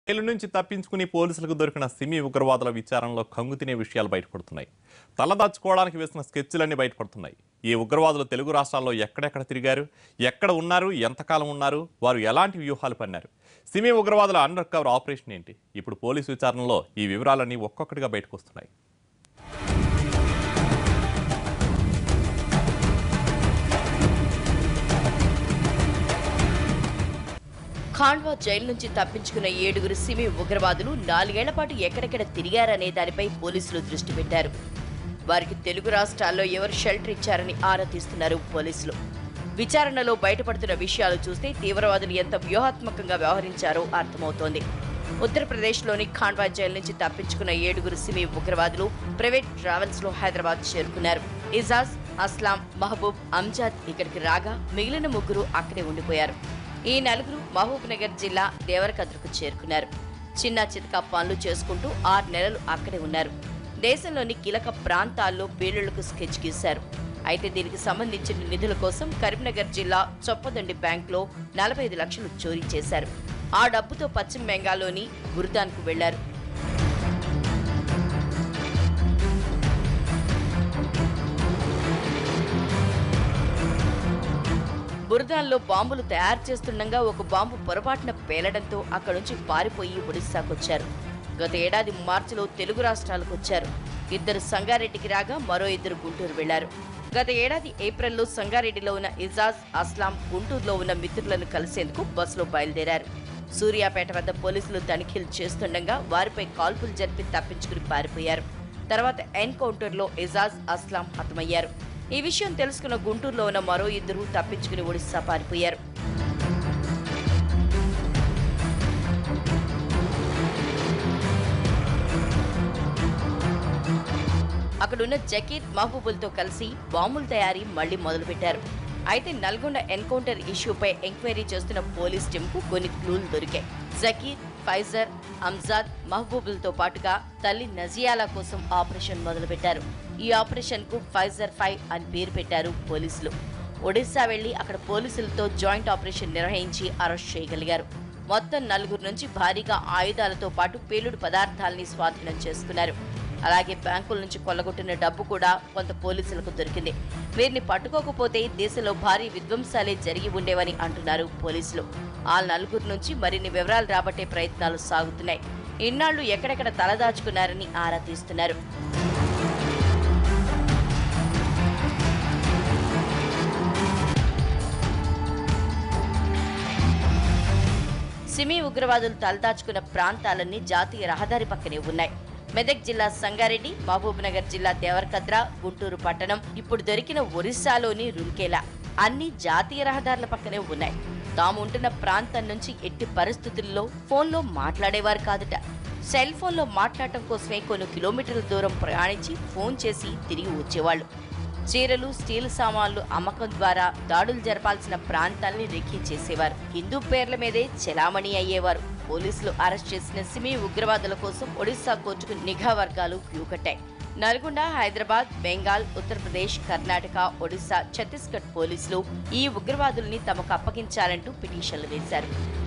jail నుంచి తప్పించుకుని పోలీసులకు దొరికిన సిమి ఉగ్రవాదుల విచారణలో కంగుతినే విషయాలు బయటపడుతున్నాయి తలదాచుకోవడానికి వేసిన స్కెచ్లన్నీ బయటపడుతున్నాయి ఈ ఉగ్రవాదులు తెలుగు రాష్ట్రాల్లో ఎక్కడెక్కడ తిరిగారు ఎక్కడ ఉన్నారు ఎంతకాలం ఉన్నారు వారు ఎలాంటి వ్యూహాలు పన్నారు సిమి ఉగ్రవాదుల అండర్ కవర్ ఆపరేషన్ ఏంటి ఇప్పుడు పోలీసు విచారణలో ఈ వివరాలన్నీ ఒక్కొక్కటిగా బయటకు వస్తున్నాయి ఖాండ్వా జైలు నుంచి తప్పించుకున్న ఏడుగురు సిమి ఉగ్రవాదులు నాలుగేళ్ల పాటు ఎక్కడెక్కడ తిరిగారనే దానిపై పోలీసులు దృష్టి పెట్టారు వారికి తెలుగు రాష్ట్రాల్లో ఎవరు షెల్టర్ ఇచ్చారని ఆరా తీస్తున్నారు పోలీసులు విచారణలో బయటపడుతున్న విషయాలు చూస్తే తీవ్రవాదులు ఎంత వ్యూహాత్మకంగా వ్యవహరించారో అర్థమవుతోంది ఉత్తరప్రదేశ్లోని ఖాండ్వా జైలు నుంచి తప్పించుకున్న ఏడుగురు సిమి ఉగ్రవాదులు ప్రైవేట్ ట్రావెల్స్ లో హైదరాబాద్ చేరుకున్నారు ఇజాజ్ అస్లాం మహబూబ్ అంజాద్ ఇక్కడికి రాగా మిగిలిన ముగ్గురు అక్కడే ఉండిపోయారు ఈ నలుగురు మహబూబ్ నగర్ జిల్లా దేవరకద్రకు చేరుకున్నారు చిన్న చితక పనులు చేసుకుంటూ ఆరు నెలలు అక్కడే ఉన్నారు దేశంలోని కీలక ప్రాంతాల్లో పేలుళ్లకు స్కెచ్ గీశారు అయితే దీనికి సంబంధించిన నిధుల కోసం కరీంనగర్ జిల్లా చొప్పదండి బ్యాంకులో నలభై ఐదు లక్షలు చోరీ చేశారు ఆ డబ్బుతో పశ్చిమ బెంగాల్లోని గురుదాన్కు వెళ్లారు బురదాల్లో బాంబులు తయారు చేస్తుండగా ఒక బాంబు పొరపాటున పేలడంతో అక్కడి నుంచి పారిపోయి ఒడిశాకొచ్చారు గత ఏడాది మార్చిలో తెలుగు రాష్ట్రాలకు వచ్చారు ఇద్దరు సంగారెడ్డికి రాగా మరో ఇద్దరు గుంటూరు వెళ్లారు గత ఏడాది ఏప్రిల్లో సంగారెడ్డిలో ఉన్న ఇజాజ్ అస్లాం గుంటూరులో ఉన్న మిత్రులను కలిసేందుకు బస్సులో బయలుదేరారు సూర్యాపేట వద్ద పోలీసులు తనిఖీలు చేస్తుండగా వారిపై కాల్పులు జరిపి తప్పించుకుని పారిపోయారు తర్వాత ఎన్కౌంటర్లో ఇజాజ్ అస్లాం హతమయ్యారు ఈ విషయం తెలుసుకున్న గుంటూరులో ఉన్న మరో ఇద్దరు తప్పించుకుని ఒడిశా పారిపోయారు అక్కడున్న జకీర్ మహబూబులతో కలిసి బాంబుల తయారీ మళ్లీ మొదలుపెట్టారు అయితే నల్గొండ ఎన్కౌంటర్ ఇష్యూపై ఎంక్వైరీ చేస్తున్న పోలీస్ టీంకు కొన్ని క్లూలు దొరికాయి జకీర్ ఫైజర్ అంజాద్ మహబూబులతో పాటుగా తల్లి నజియాలా కోసం ఆపరేషన్ మొదలుపెట్టారు ఈ ఆపరేషన్ కు ఫైజర్ ఫైవ్ అని పేరు పెట్టారు పోలీసులు ఒడిశా వెళ్లి అక్కడ పోలీసులతో జాయింట్ ఆపరేషన్ నిర్వహించి అరెస్ట్ చేయగలిగారు మొత్తం నలుగురు నుంచి భారీగా ఆయుధాలతో పాటు పేలుడు పదార్థాలని స్వాధీనం చేసుకున్నారు అలాగే బ్యాంకుల నుంచి కొల్లగొట్టిన డబ్బు కూడా కొంత పోలీసులకు దొరికింది వీరిని పట్టుకోకపోతే దేశంలో భారీ విధ్వంసాలే జరిగి ఉండేవని అంటున్నారు పోలీసులు ఆ నలుగురు నుంచి మరిన్ని వివరాలు రాబట్టే ప్రయత్నాలు సాగుతున్నాయి ఇన్నాళ్లు ఎక్కడెక్కడ తలదాచుకున్నారని ఆరా తీస్తున్నారు సిమి ఉగ్రవాదులు తలదాచుకున్న ప్రాంతాలన్నీ జాతీయ రహదారి పక్కనే ఉన్నాయి మెదక్ జిల్లా సంగారెడ్డి మహబూబ్ నగర్ జిల్లా దేవరకద్ర గుంటూరు పట్టణం ఇప్పుడు దొరికిన ఒరిస్సాలోని రుల్కేలా అన్ని జాతీయ రహదారుల పక్కనే ఉన్నాయి తాము ఉంటున్న ప్రాంతం నుంచి ఎట్టి పరిస్థితుల్లో ఫోన్లో మాట్లాడేవారు కాదట సెల్ ఫోన్లో మాట్లాడటం కోసమే కొన్ని కిలోమీటర్ల దూరం ప్రయాణించి ఫోన్ చేసి తిరిగి వచ్చేవాళ్ళు చీరలు స్టీల్ సామాన్లు అమ్మకం ద్వారా దాడులు జరపాల్సిన ప్రాంతాల్ని రెక్కీ చేసేవారు హిందూ పేర్ల మీదే చెలామణి అయ్యేవారు పోలీసులు అరెస్ట్ చేసిన సిమి ఉగ్రవాదుల కోసం ఒడిశా కోర్టుకు నిఘా వర్గాలు క్యూ కట్టాయి నల్గొండ హైదరాబాద్ బెంగాల్ ఉత్తరప్రదేశ్ కర్ణాటక ఒడిశా ఛత్తీస్గఢ్ పోలీసులు ఈ ఉగ్రవాదుల్ని తమకు అప్పగించాలంటూ పిటిషన్లు వేశారు